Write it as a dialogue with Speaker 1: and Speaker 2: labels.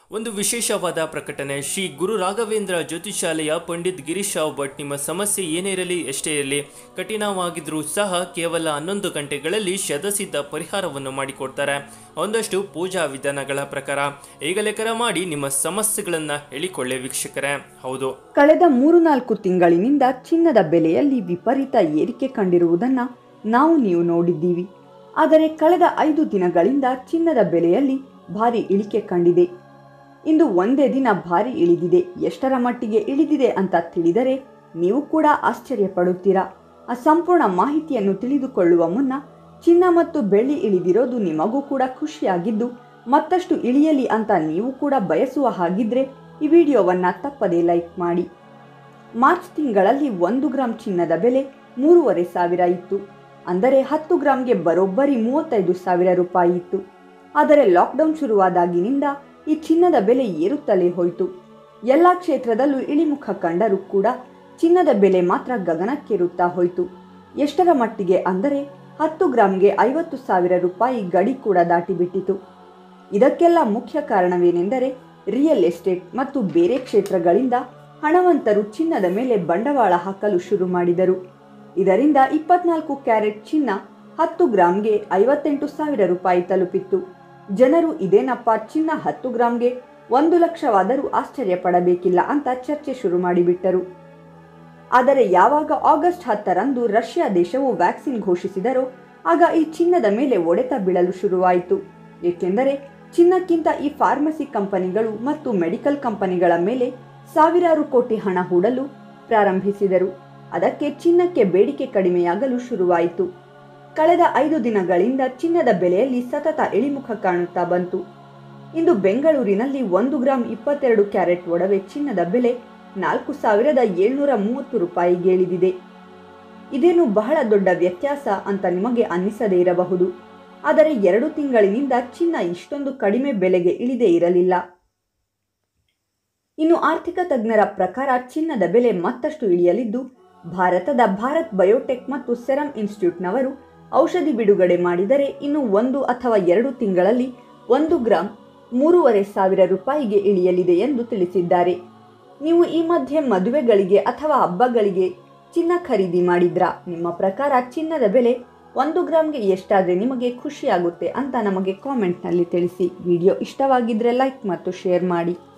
Speaker 1: ಒಂದು ವಿಶೇಷವಾದ ಪ್ರಕಟಣೆ ಶ್ರೀ ಗುರು ರಾಘವೇಂದ್ರ ಜ್ಯೋತಿಷಾಲಯ ಪಂಡಿತ್ ಗಿರೀಶ್ ರಾವ್ ಭಟ್ ನಿಮ್ಮ ಸಮಸ್ಯೆ ಏನೇ ಇರಲಿ ಎಷ್ಟೇ ಇರಲಿ ಕಠಿಣವಾಗಿದ್ರೂ ಸಹ ಕೇವಲ ಹನ್ನೊಂದು ಗಂಟೆಗಳಲ್ಲಿ ಶತಸಿದ್ಧ ಪರಿಹಾರವನ್ನು ಮಾಡಿಕೊಡ್ತಾರೆ ಒಂದಷ್ಟು ಪೂಜಾ ವಿಧಾನಗಳ ಪ್ರಕಾರ ಈಗಲೇ ಕರೆ ಮಾಡಿ ನಿಮ್ಮ ಸಮಸ್ಯೆಗಳನ್ನು ಹೇಳಿಕೊಳ್ಳಿ ವೀಕ್ಷಕರೇ ಹೌದು
Speaker 2: ಕಳೆದ ಮೂರು ನಾಲ್ಕು ತಿಂಗಳಿನಿಂದ ಚಿನ್ನದ ಬೆಲೆಯಲ್ಲಿ ವಿಪರೀತ ಏರಿಕೆ ಕಂಡಿರುವುದನ್ನು ನಾವು ನೀವು ನೋಡಿದ್ದೀವಿ ಆದರೆ ಕಳೆದ ಐದು ದಿನಗಳಿಂದ ಚಿನ್ನದ ಬೆಲೆಯಲ್ಲಿ ಭಾರಿ ಇಳಿಕೆ ಕಂಡಿದೆ ಇಂದು ಒಂದೇ ದಿನ ಭಾರಿ ಇಳಿದಿದೆ ಎಷ್ಟರ ಮಟ್ಟಿಗೆ ಇಳಿದಿದೆ ಅಂತ ತಿಳಿದರೆ ನೀವು ಕೂಡ ಆಶ್ಚರ್ಯ ಪಡುತ್ತೀರಾ ಆ ಸಂಪೂರ್ಣ ಮಾಹಿತಿಯನ್ನು ತಿಳಿದುಕೊಳ್ಳುವ ಮುನ್ನ ಚಿನ್ನ ಮತ್ತು ಬೆಳ್ಳಿ ಇಳಿದಿರೋದು ನಿಮಗೂ ಕೂಡ ಖುಷಿಯಾಗಿದ್ದು ಮತ್ತಷ್ಟು ಇಳಿಯಲಿ ಅಂತ ನೀವು ಕೂಡ ಬಯಸುವ ಹಾಗಿದ್ರೆ ಈ ವಿಡಿಯೋವನ್ನು ತಪ್ಪದೇ ಲೈಕ್ ಮಾಡಿ ಮಾರ್ಚ್ ತಿಂಗಳಲ್ಲಿ ಒಂದು ಗ್ರಾಂ ಚಿನ್ನದ ಬೆಲೆ ಮೂರುವರೆ ಸಾವಿರ ಇತ್ತು ಅಂದರೆ ಹತ್ತು ಗ್ರಾಂಗೆ ಬರೋಬ್ಬರಿ ಮೂವತ್ತೈದು ಸಾವಿರ ರೂಪಾಯಿ ಇತ್ತು ಆದರೆ ಲಾಕ್ಡೌನ್ ಶುರುವಾದಾಗಿನಿಂದ ಈ ಚಿನ್ನದ ಬೆಲೆ ಏರುತ್ತಲೇ ಹೋಯಿತು ಎಲ್ಲ ಕ್ಷೇತ್ರದಲ್ಲೂ ಇಳಿಮುಖ ಕಂಡರೂ ಕೂಡ ಚಿನ್ನದ ಬೆಲೆ ಮಾತ್ರ ಗಗನಕ್ಕೇರುತ್ತಾ ಹೋಯಿತು ಎಷ್ಟರ ಮಟ್ಟಿಗೆ ಅಂದರೆ ಹತ್ತು ಗ್ರಾಂಗೆ ಐವತ್ತು ಸಾವಿರ ರೂಪಾಯಿ ಗಡಿ ಕೂಡ ದಾಟಿಬಿಟ್ಟಿತು ಇದಕ್ಕೆಲ್ಲ ಮುಖ್ಯ ಕಾರಣವೇನೆಂದರೆ ರಿಯಲ್ ಎಸ್ಟೇಟ್ ಮತ್ತು ಬೇರೆ ಕ್ಷೇತ್ರಗಳಿಂದ ಹಣವಂತರು ಚಿನ್ನದ ಮೇಲೆ ಬಂಡವಾಳ ಹಾಕಲು ಶುರು ಮಾಡಿದರು ಇದರಿಂದ ಇಪ್ಪತ್ನಾಲ್ಕು ಕ್ಯಾರೆಟ್ ಚಿನ್ನ ಹತ್ತು ಗ್ರಾಂಗೆ ಐವತ್ತೆಂಟು ಸಾವಿರ ರೂಪಾಯಿ ತಲುಪಿತ್ತು ಜನರು ಇದೇನಪ್ಪ ಚಿನ್ನ ಹತ್ತು ಗ್ರಾಂಗೆ ಒಂದು ಲಕ್ಷವಾದರೂ ಆಶ್ಚರ್ಯ ಪಡಬೇಕಿಲ್ಲ ಅಂತ ಚರ್ಚೆ ಶುರು ಮಾಡಿಬಿಟ್ಟರು ಆದರೆ ಯಾವಾಗ ಆಗಸ್ಟ್ ಹತ್ತರಂದು ರಷ್ಯಾ ದೇಶವು ವ್ಯಾಕ್ಸಿನ್ ಘೋಷಿಸಿದರೋ ಆಗ ಈ ಚಿನ್ನದ ಮೇಲೆ ಒಡೆತ ಬೀಳಲು ಶುರುವಾಯಿತು ಏಕೆಂದರೆ ಚಿನ್ನಕ್ಕಿಂತ ಈ ಫಾರ್ಮಸಿ ಕಂಪನಿಗಳು ಮತ್ತು ಮೆಡಿಕಲ್ ಕಂಪನಿಗಳ ಮೇಲೆ ಸಾವಿರಾರು ಕೋಟಿ ಹಣ ಹೂಡಲು ಪ್ರಾರಂಭಿಸಿದರು ಅದಕ್ಕೆ ಚಿನ್ನಕ್ಕೆ ಬೇಡಿಕೆ ಕಡಿಮೆಯಾಗಲು ಶುರುವಾಯಿತು ಕಳೆದ ಐದು ದಿನಗಳಿಂದ ಚಿನ್ನದ ಬೆಲೆಯಲ್ಲಿ ಸತತ ಇಳಿಮುಖ ಕಾಣುತ್ತಾ ಬಂತು ಇಂದು ಬೆಂಗಳೂರಿನಲ್ಲಿ ಒಂದು ಗ್ರಾಂ ಇಪ್ಪತ್ತೆರಡು ಕ್ಯಾರೆಟ್ ಒಡವೆ ಚಿನ್ನದ ಬೆಲೆ ನಾಲ್ಕು ಸಾವಿರದ ಏಳ್ನೂರ ಮೂವತ್ತು ರೂಪಾಯಿಗೆ ಇಳಿದಿದೆ ಇದೇನು ಬಹಳ ದೊಡ್ಡ ವ್ಯತ್ಯಾಸ ಅಂತ ನಿಮಗೆ ಅನ್ನಿಸದೇ ಇರಬಹುದು ಆದರೆ ಎರಡು ತಿಂಗಳಿನಿಂದ ಚಿನ್ನ ಇಷ್ಟೊಂದು ಕಡಿಮೆ ಬೆಲೆಗೆ ಇಳಿದೇ ಇರಲಿಲ್ಲ ಇನ್ನು ಆರ್ಥಿಕ ತಜ್ಞರ ಪ್ರಕಾರ ಚಿನ್ನದ ಬೆಲೆ ಮತ್ತಷ್ಟು ಇಳಿಯಲಿದ್ದು ಭಾರತದ ಭಾರತ್ ಬಯೋಟೆಕ್ ಮತ್ತು ಸೆರಮ್ ಇನ್ಸ್ಟಿಟ್ಯೂಟ್ನವರು ಔಷಧಿ ಬಿಡುಗಡೆ ಮಾಡಿದರೆ ಇನ್ನು ಒಂದು ಅಥವಾ ಎರಡು ತಿಂಗಳಲ್ಲಿ ಒಂದು ಗ್ರಾಂ ಮೂರುವರೆ ಸಾವಿರ ರೂಪಾಯಿಗೆ ಇಳಿಯಲಿದೆ ಎಂದು ತಿಳಿಸಿದ್ದಾರೆ ನೀವು ಈ ಮಧ್ಯೆ ಮದುವೆಗಳಿಗೆ ಅಥವಾ ಹಬ್ಬಗಳಿಗೆ ಚಿನ್ನ ಖರೀದಿ ಮಾಡಿದ್ರಾ ನಿಮ್ಮ ಪ್ರಕಾರ ಚಿನ್ನದ ಬೆಲೆ ಒಂದು ಗ್ರಾಮ್ಗೆ ಎಷ್ಟಾದರೆ ನಿಮಗೆ ಖುಷಿಯಾಗುತ್ತೆ ಅಂತ ನಮಗೆ ಕಾಮೆಂಟ್ನಲ್ಲಿ ತಿಳಿಸಿ ವಿಡಿಯೋ ಇಷ್ಟವಾಗಿದ್ದರೆ ಲೈಕ್ ಮತ್ತು ಶೇರ್ ಮಾಡಿ